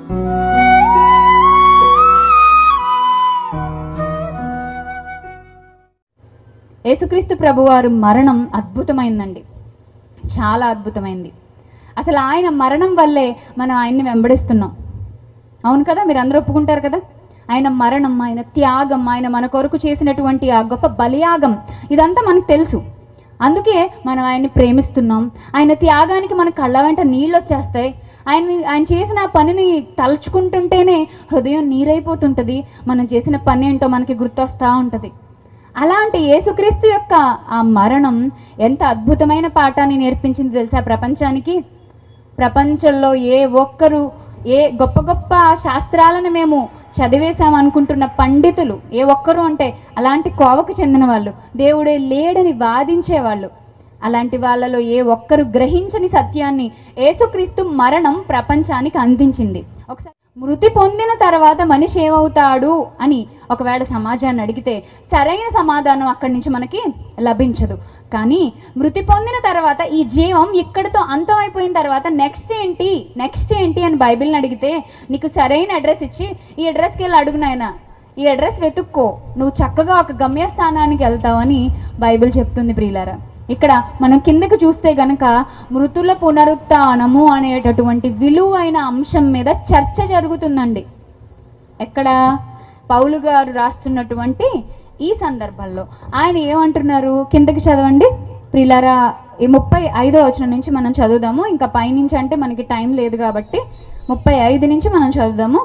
యేసుక్రీస్తు ప్రభువారు మరణం అద్భుతమైందండి చాలా అద్భుతమైంది అసలు ఆయన మరణం వల్లే మనం ఆయన్ని వెంబడిస్తున్నాం అవును కదా మీరు అందరూ ఒప్పుకుంటారు కదా ఆయన మరణం ఆయన త్యాగం ఆయన మన కొరకు చేసినటువంటి ఆ గొప్ప బలియాగం ఇదంతా మనకు తెలుసు అందుకే మనం ఆయన్ని ప్రేమిస్తున్నాం ఆయన త్యాగానికి మన కళ్ళ వెంట నీళ్ళు వచ్చేస్తాయి ఆయన ఆయన చేసిన ఆ పనిని తలుచుకుంటుంటేనే హృదయం నీరైపోతుంటుంది మనం చేసిన పని ఏంటో మనకి గుర్తొస్తూ ఉంటుంది అలాంటి యేసుక్రీస్తు యొక్క ఆ మరణం ఎంత అద్భుతమైన పాఠాన్ని నేర్పించింది తెలుసా ప్రపంచానికి ప్రపంచంలో ఏ ఒక్కరు ఏ గొప్ప గొప్ప శాస్త్రాలను మేము చదివేశాం అనుకుంటున్న పండితులు ఏ ఒక్కరు అంటే అలాంటి కోవకు చెందిన వాళ్ళు దేవుడే లేడని వాదించేవాళ్ళు అలాంటి వాళ్ళలో ఏ ఒక్కరు గ్రహించని సత్యాన్ని యేసుక్రీస్తు మరణం ప్రపంచానికి అందించింది ఒకసారి మృతి పొందిన తర్వాత మనిషి ఏమవుతాడు అని ఒకవేళ సమాజాన్ని అడిగితే సరైన సమాధానం అక్కడి నుంచి మనకి లభించదు కానీ మృతి పొందిన తర్వాత ఈ జీవం ఇక్కడితో అంతం అయిపోయిన తర్వాత నెక్స్ట్ ఏంటి నెక్స్ట్ ఏంటి అని బైబిల్ని అడిగితే నీకు సరైన అడ్రస్ ఇచ్చి ఈ అడ్రస్కి వెళ్ళి అడుగు నాయనా ఈ అడ్రస్ వెతుక్కో నువ్వు చక్కగా ఒక గమ్యస్థానానికి వెళ్తావని బైబిల్ చెప్తుంది ప్రియులారా ఇక్కడ మనం కిందకి చూస్తే గనక మృతుల పునరుత్నము అనేటటువంటి విలువైన అంశం మీద చర్చ జరుగుతుందండి ఎక్కడ పౌలు గారు రాస్తున్నటువంటి ఈ సందర్భంలో ఆయన ఏమంటున్నారు కిందకి చదవండి ప్రిలారా ఈ ముప్పై ఐదో వచనం నుంచి మనం చదువుదాము ఇంకా పైనుంచి అంటే మనకి టైం లేదు కాబట్టి ముప్పై ఐదు నుంచి మనం చదువుదాము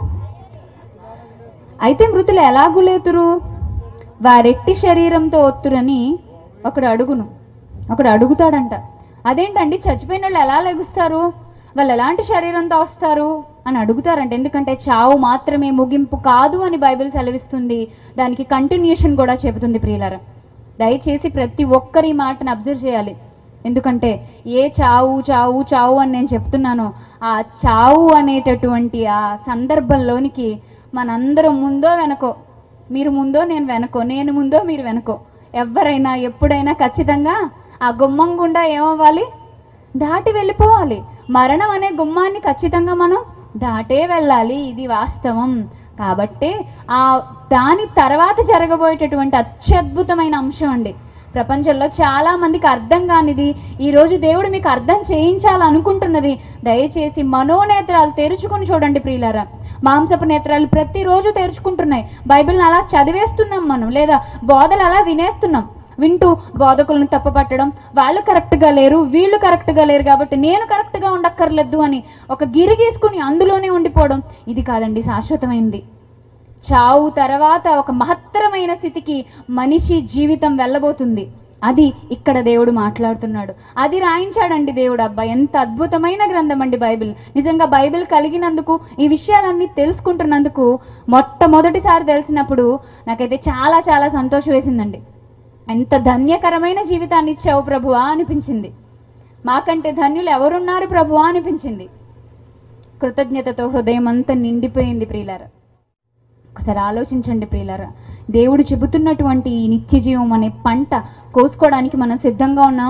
అయితే మృతులు ఎలాగు లేతురు వారెట్టి శరీరంతో ఒత్తురని ఒకడు అడుగును ఒకడు అడుగుతాడంట అదేంటండి చచ్చిపోయిన వాళ్ళు ఎలా లెగుస్తారు వాళ్ళు ఎలాంటి శరీరంతో వస్తారు అని అడుగుతారంట ఎందుకంటే చావు మాత్రమే ముగింపు కాదు అని బైబిల్ సెలవిస్తుంది దానికి కంటిన్యూషన్ కూడా చెబుతుంది ప్రియులరా దయచేసి ప్రతి ఒక్కరి మాటను అబ్జర్వ్ చేయాలి ఎందుకంటే ఏ చావు చావు చావు అని నేను చెప్తున్నానో ఆ చావు అనేటటువంటి ఆ సందర్భంలోనికి మనందరం ముందో వెనకో మీరు ముందో నేను వెనకో నేను ముందో మీరు వెనకో ఎవరైనా ఎప్పుడైనా ఖచ్చితంగా ఆ గుమ్మం గుండా ఏమవ్వాలి దాటి వెళ్ళిపోవాలి మరణం అనే గుమ్మాన్ని ఖచ్చితంగా మనం దాటే వెళ్ళాలి ఇది వాస్తవం కాబట్టి ఆ దాని తర్వాత జరగబోయేటటువంటి అత్యద్భుతమైన అంశం అండి ప్రపంచంలో చాలా మందికి అర్థం కానిది ఈ రోజు దేవుడు మీకు అర్థం చేయించాలనుకుంటున్నది దయచేసి మనోనేత్రాలు తెరుచుకొని చూడండి ప్రియులారా మాంసపు నేత్రాలు ప్రతిరోజు తెరుచుకుంటున్నాయి బైబిల్ని అలా చదివేస్తున్నాం మనం లేదా బోధలు అలా వినేస్తున్నాం వింటూ బోధకులను తప్పపట్టడం వాళ్ళు కరెక్ట్గా లేరు వీళ్ళు కరెక్ట్గా లేరు కాబట్టి నేను కరెక్ట్గా ఉండక్కర్లేదు అని ఒక గిరి గీసుకుని అందులోనే ఉండిపోవడం ఇది కాదండి శాశ్వతమైంది చావు తర్వాత ఒక మహత్తరమైన స్థితికి మనిషి జీవితం వెళ్ళబోతుంది అది ఇక్కడ దేవుడు మాట్లాడుతున్నాడు అది రాయించాడండి దేవుడు అబ్బా ఎంత అద్భుతమైన గ్రంథం అండి బైబిల్ నిజంగా బైబిల్ కలిగినందుకు ఈ విషయాలన్నీ తెలుసుకుంటున్నందుకు మొట్టమొదటిసారి తెలిసినప్పుడు నాకైతే చాలా చాలా సంతోషం వేసిందండి ఎంత ధన్యకరమైన జీవితాన్ని ఇచ్చావు ప్రభువా అనిపించింది మాకంటే ధన్యులు ఎవరున్నారు ప్రభువా అనిపించింది కృతజ్ఞతతో హృదయం అంతా నిండిపోయింది ప్రియులారా ఒకసారి ఆలోచించండి ప్రియులారా దేవుడు చెబుతున్నటువంటి ఈ నిత్య జీవం అనే పంట కోసుకోవడానికి మనం సిద్ధంగా ఉన్నామా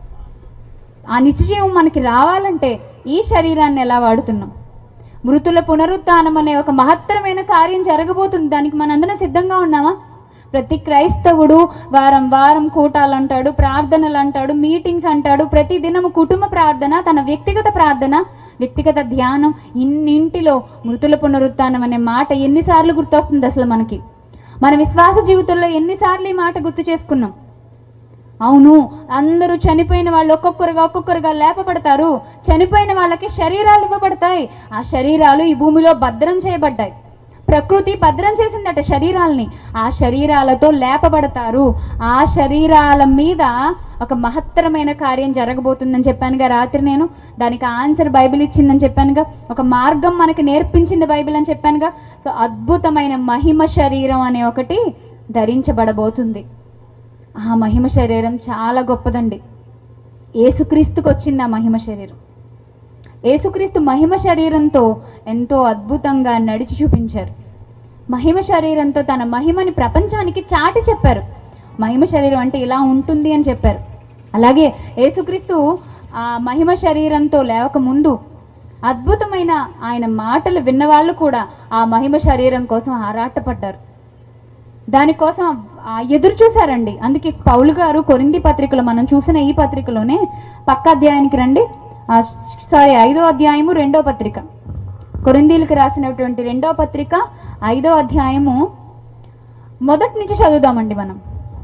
ఆ నిత్య జీవం మనకి రావాలంటే ఈ శరీరాన్ని ఎలా వాడుతున్నాం మృతుల పునరుత్థానం అనే ఒక మహత్తరమైన కార్యం జరగబోతుంది దానికి మనందరం సిద్ధంగా ఉన్నామా ప్రతి క్రైస్తవుడు వారం వారం కూటాలు అంటాడు ప్రార్థనలు అంటాడు మీటింగ్స్ అంటాడు ప్రతి దినము కుటుంబ ప్రార్థన తన వ్యక్తిగత ప్రార్థన వ్యక్తిగత ధ్యానం ఇన్నింటిలో మృతుల పునరుత్థానం అనే మాట ఎన్నిసార్లు గుర్తొస్తుంది అసలు మనకి మన విశ్వాస జీవితంలో ఎన్నిసార్లు ఈ మాట గుర్తు చేసుకున్నాం అవును అందరూ చనిపోయిన వాళ్ళు ఒక్కొక్కరుగా ఒక్కొక్కరుగా లేపబడతారు చనిపోయిన వాళ్ళకి శరీరాలు ఇవ్వబడతాయి ఆ శరీరాలు ఈ భూమిలో భద్రం చేయబడ్డాయి ప్రకృతి భద్రం చేసిందట శరీరాల్ని ఆ శరీరాలతో లేపబడతారు ఆ శరీరాల మీద ఒక మహత్తరమైన కార్యం జరగబోతుందని చెప్పానుగా రాత్రి నేను దానికి ఆన్సర్ బైబిల్ ఇచ్చిందని చెప్పానుగా ఒక మార్గం మనకి నేర్పించింది బైబిల్ అని చెప్పానుగా సో అద్భుతమైన మహిమ శరీరం అనే ఒకటి ధరించబడబోతుంది ఆ మహిమ శరీరం చాలా గొప్పదండి ఏసుక్రీస్తుకు వచ్చింది ఆ మహిమ శరీరం ఏసుక్రీస్తు మహిమ శరీరంతో ఎంతో అద్భుతంగా నడిచి చూపించారు మహిమ శరీరంతో తన మహిమని ప్రపంచానికి చాటి చెప్పారు మహిమ శరీరం అంటే ఇలా ఉంటుంది అని చెప్పారు అలాగే యేసుక్రీస్తు ఆ మహిమ శరీరంతో లేవక ముందు అద్భుతమైన ఆయన మాటలు విన్నవాళ్ళు కూడా ఆ మహిమ శరీరం కోసం ఆరాటపడ్డారు దానికోసం ఆ ఎదురు చూశారండి అందుకే పౌలు గారు కొరింది పత్రికలో మనం చూసిన ఈ పత్రికలోనే పక్క అధ్యాయానికి రండి సారీ ఐదో అధ్యాయము రెండో పత్రిక కొరిందీలకు రాసినటువంటి రెండో పత్రిక ఐదో అధ్యాయము మొదటి నుంచి చదువుదామండి మనం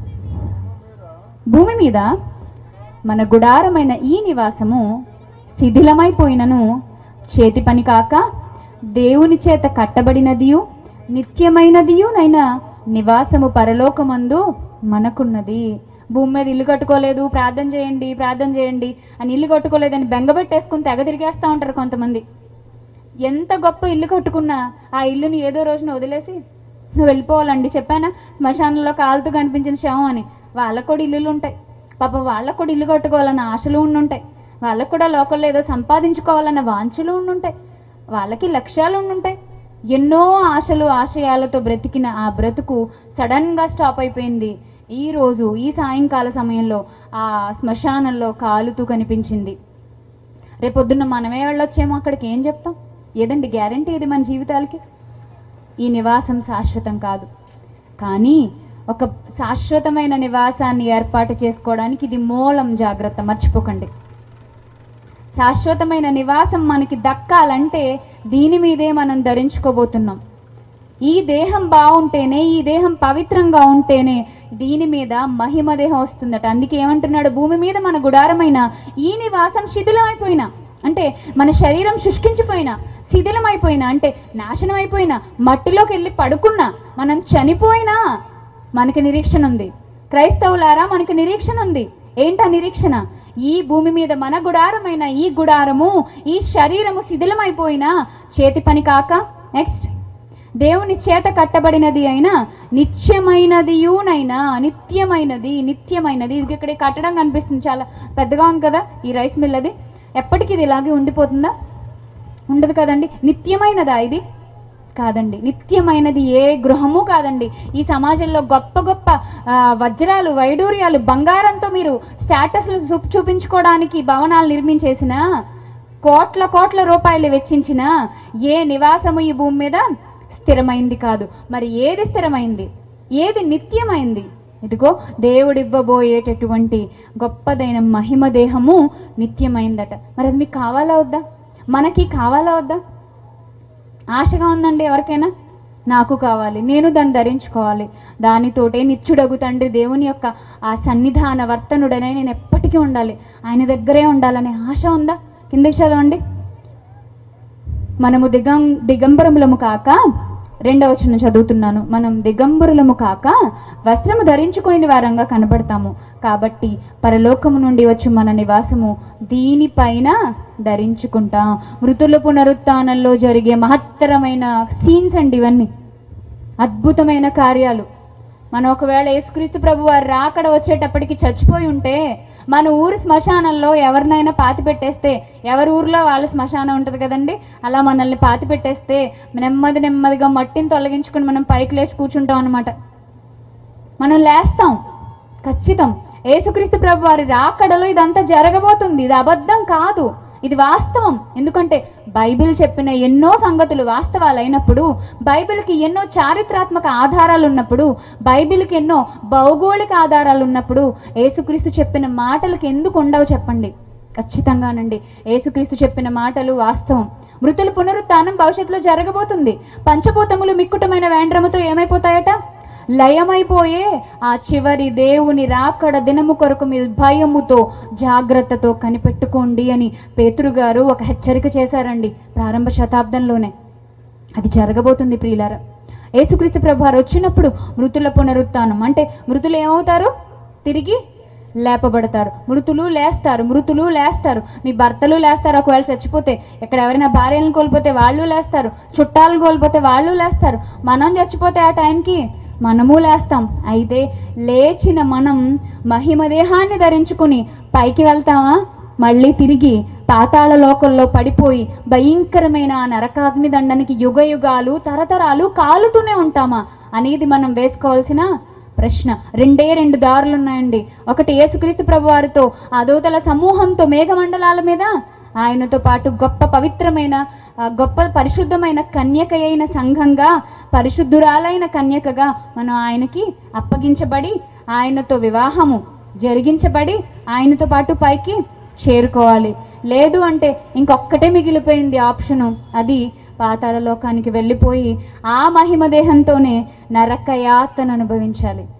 భూమి మీద మన గుడారమైన ఈ నివాసము శిథిలమైపోయినను చేతి పని కాక దేవుని చేత కట్టబడినదియు నిత్యమైనదియునైనా నివాసము పరలోకమందు మనకున్నది భూమి మీద ఇల్లు కట్టుకోలేదు ప్రార్థన చేయండి ప్రార్థన చేయండి అని ఇల్లు కట్టుకోలేదని బెంగబెట్టేసుకుని తెగ తిరిగేస్తూ ఉంటారు కొంతమంది ఎంత గొప్ప ఇల్లు కట్టుకున్నా ఆ ఇల్లుని ఏదో రోజున వదిలేసి నువ్వు వెళ్ళిపోవాలండి చెప్పానా శ్మశానంలో కాలుతూ కనిపించిన శవం అని వాళ్ళకు కూడా ఇల్లులు ఉంటాయి పాపం వాళ్ళకు కూడా ఇల్లు కట్టుకోవాలన్న ఆశలు ఉండుంటాయి వాళ్ళకు కూడా లోకల్లో ఏదో సంపాదించుకోవాలన్న వాంఛలు ఉండుంటాయి వాళ్ళకి లక్ష్యాలు ఉండుంటాయి ఎన్నో ఆశలు ఆశయాలతో బ్రతికిన ఆ బ్రతుకు సడన్గా స్టాప్ అయిపోయింది ఈ రోజు ఈ సాయంకాల సమయంలో ఆ శ్మశానంలో కాలుతూ కనిపించింది రేపొద్దున్న మనమే వెళ్ళొచ్చేమో అక్కడికి ఏం చెప్తాం ఏదండి గ్యారంటీ ఇది మన జీవితాలకి ఈ నివాసం శాశ్వతం కాదు కానీ ఒక శాశ్వతమైన నివాసాన్ని ఏర్పాటు చేసుకోవడానికి ఇది మూలం జాగ్రత్త మర్చిపోకండి శాశ్వతమైన నివాసం మనకి దక్కాలంటే దీని మీదే మనం ధరించుకోబోతున్నాం ఈ దేహం బాగుంటేనే ఈ దేహం పవిత్రంగా ఉంటేనే దీని మీద మహిమ దేహం వస్తుందట అందుకే ఏమంటున్నాడు భూమి మీద మన గుడారమైన ఈ నివాసం శిథిలమైపోయినా అంటే మన శరీరం శుష్కించిపోయినా శిథిలమైపోయినా అంటే నాశనం అయిపోయినా మట్టిలోకి వెళ్ళి పడుకున్నా మనం చనిపోయినా మనకి నిరీక్షణ ఉంది క్రైస్తవులారా మనకి నిరీక్షణ ఉంది ఏంటా నిరీక్షణ ఈ భూమి మీద మన గుడారమైన ఈ గుడారము ఈ శరీరము శిథిలమైపోయినా చేతి పని కాక నెక్స్ట్ దేవుని చేత కట్టబడినది అయినా నిత్యమైనదియునైనా నిత్యమైనది నిత్యమైనది ఇది ఇక్కడ ఈ కట్టడం కనిపిస్తుంది చాలా పెద్దగా ఉంది కదా ఈ రైస్ మిల్ అది ఎప్పటికీ ఇది ఇలాగే ఉండిపోతుందా ఉండదు కదండి నిత్యమైనదా ఇది కాదండి నిత్యమైనది ఏ గృహము కాదండి ఈ సమాజంలో గొప్ప గొప్ప ఆ, వజ్రాలు వైడూర్యాలు బంగారంతో మీరు స్టేటస్లు చూ చూపించుకోవడానికి భవనాలు నిర్మించేసిన కోట్ల కోట్ల రూపాయలు వెచ్చించిన ఏ నివాసము ఈ భూమి మీద స్థిరమైంది కాదు మరి ఏది స్థిరమైంది ఏది నిత్యమైంది ఇదిగో దేవుడివ్వబోయేటటువంటి గొప్పదైన మహిమ దేహము నిత్యమైందట మరి అది మీకు కావాలా వద్దా మనకి కావాలా వద్దా ఆశగా ఉందండి ఎవరికైనా నాకు కావాలి నేను దాన్ని ధరించుకోవాలి దానితోటే నిత్యుడగు తండ్రి దేవుని యొక్క ఆ సన్నిధాన వర్తనుడనే నేను ఎప్పటికీ ఉండాలి ఆయన దగ్గరే ఉండాలనే ఆశ ఉందా కిందకి చదవండి మనము దిగం దిగంబరములము కాక రెండవ వచనం చదువుతున్నాను మనం దిగంబరులము కాక వస్త్రము ధరించుకుని వారంగా కనబడతాము కాబట్టి పరలోకము నుండి వచ్చి మన నివాసము దీనిపైన ధరించుకుంటాం మృతుల పునరుత్థానంలో జరిగే మహత్తరమైన సీన్స్ అండి ఇవన్నీ అద్భుతమైన కార్యాలు మనం ఒకవేళ యేసుక్రీస్తు ప్రభు వారు రాకడ వచ్చేటప్పటికి చచ్చిపోయి ఉంటే మన ఊరి శ్మశానంలో ఎవరినైనా పాతి పెట్టేస్తే ఎవరి ఊర్లో వాళ్ళ శ్మశానం ఉంటుంది కదండి అలా మనల్ని పాతి పెట్టేస్తే నెమ్మది నెమ్మదిగా మట్టిని తొలగించుకుని మనం పైకి లేచి కూర్చుంటాం అనమాట మనం లేస్తాం ఖచ్చితం యేసుక్రీస్తు ప్రభు వారి రాకడలో ఇదంతా జరగబోతుంది ఇది అబద్ధం కాదు ఇది వాస్తవం ఎందుకంటే బైబిల్ చెప్పిన ఎన్నో సంగతులు వాస్తవాలు అయినప్పుడు బైబిల్కి ఎన్నో చారిత్రాత్మక ఆధారాలు ఉన్నప్పుడు బైబిల్కి ఎన్నో భౌగోళిక ఆధారాలు ఉన్నప్పుడు యేసుక్రీస్తు చెప్పిన మాటలకు ఎందుకు ఉండవు చెప్పండి ఖచ్చితంగానండి యేసుక్రీస్తు చెప్పిన మాటలు వాస్తవం మృతుల పునరుత్థానం భవిష్యత్తులో జరగబోతుంది పంచభూతములు మిక్కుటమైన వేండ్రముతో ఏమైపోతాయట లయమైపోయే ఆ చివరి దేవుని రాకడ దినము కొరకు మీరు భయముతో జాగ్రత్తతో కనిపెట్టుకోండి అని పేతురు గారు ఒక హెచ్చరిక చేశారండి ప్రారంభ శతాబ్దంలోనే అది జరగబోతుంది ప్రియులారా యేసుక్రీస్తు ప్రభు వారు వచ్చినప్పుడు మృతుల పునరుత్థానం అంటే మృతులు ఏమవుతారు తిరిగి లేపబడతారు మృతులు లేస్తారు మృతులు లేస్తారు మీ భర్తలు లేస్తారు ఒకవేళ చచ్చిపోతే ఇక్కడ ఎవరైనా భార్యలను కోల్పోతే వాళ్ళు లేస్తారు చుట్టాలను కోల్పోతే వాళ్ళు లేస్తారు మనం చచ్చిపోతే ఆ టైంకి మనము లేస్తాం అయితే లేచిన మనం మహిమ దేహాన్ని ధరించుకుని పైకి వెళ్తామా మళ్ళీ తిరిగి పాతాళ లోకంలో పడిపోయి భయంకరమైన ఆ నరకాగ్ని దండానికి యుగ యుగాలు తరతరాలు కాలుతూనే ఉంటామా అనేది మనం వేసుకోవాల్సిన ప్రశ్న రెండే రెండు దారులు ఉన్నాయండి ఒకటి యేసుక్రీస్తు ప్రభు వారితో ఆ దూతల సమూహంతో మేఘమండలాల మీద ఆయనతో పాటు గొప్ప పవిత్రమైన ఆ, గొప్ప పరిశుద్ధమైన కన్యక అయిన సంఘంగా పరిశుద్ధురాలైన కన్యకగా మనం ఆయనకి అప్పగించబడి ఆయనతో వివాహము జరిగించబడి ఆయనతో పాటు పైకి చేరుకోవాలి లేదు అంటే ఇంకొక్కటే మిగిలిపోయింది ఆప్షను అది పాతాళ లోకానికి వెళ్ళిపోయి ఆ మహిమ దేహంతోనే నరకయాతను అనుభవించాలి